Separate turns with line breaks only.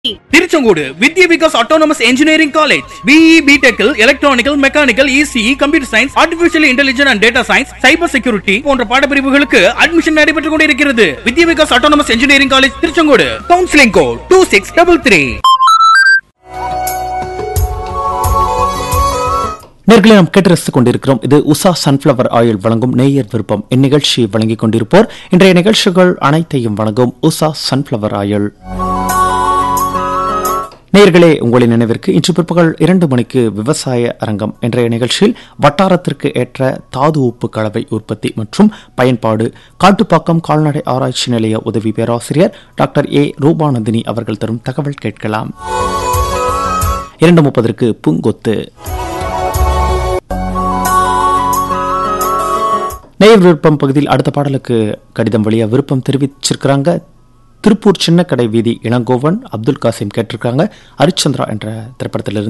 Tiruchengode Vidya Vikas autonomous engineering college BE பிடெக்கில் electronical mechanical ECE computer science artificial intelligence and data science cyber security போன்ற பாடப்பிரிவுகளுக்கு admission நடைபெற்றுக் கொண்டிருக்கிறது Vidya Vikas autonomous engineering college Tiruchengode counselling code two six double three
நேர்களை நாம் கேட்டு ரசித்துக் கொண்டிருக்கிறோம் இது உஷா சன்ஃபிளவர் ஆயில் வழங்கும் நேயர் விருப்பம் இந்நிகழ்ச்சியை வழங்கிக் கொண்டிருப்போர் இன்றைய நிகழ்ச்சிகள் அனைத்தையும் வழங்கும் உஷா சன்ஃபிளவர் ஆயில் நேயர்களே உங்களின் நினைவிற்கு இன்று பிற்பகல் இரண்டு மணிக்கு விவசாய அரங்கம் இன்றைய நிகழ்ச்சியில் வட்டாரத்திற்கு ஏற்ற தாது உப்பு கலவை உற்பத்தி மற்றும் பயன்பாடு காட்டுப்பாக்கம் கால்நடை ஆராய்ச்சி நிலைய உதவி பேராசிரியர் டாக்டர் ஏ ரூபானந்தினி அவர்கள் தரும் தகவல் கேட்கலாம் இரண்டு முப்பதற்கு பூங்கொத்து நேயர் விருப்பம் பகுதியில் அடுத்த பாடலுக்கு கடிதம் வழியா விருப்பம் தெரிவிச்சிருக்கிறாங்க திருப்பூர் சின்னக்கடை வீதி இளங்கோவன் அப்துல் காசிம் கேட்டிருக்காங்க ஹரிச்சந்திரா என்ற திரைப்படத்திலிருந்து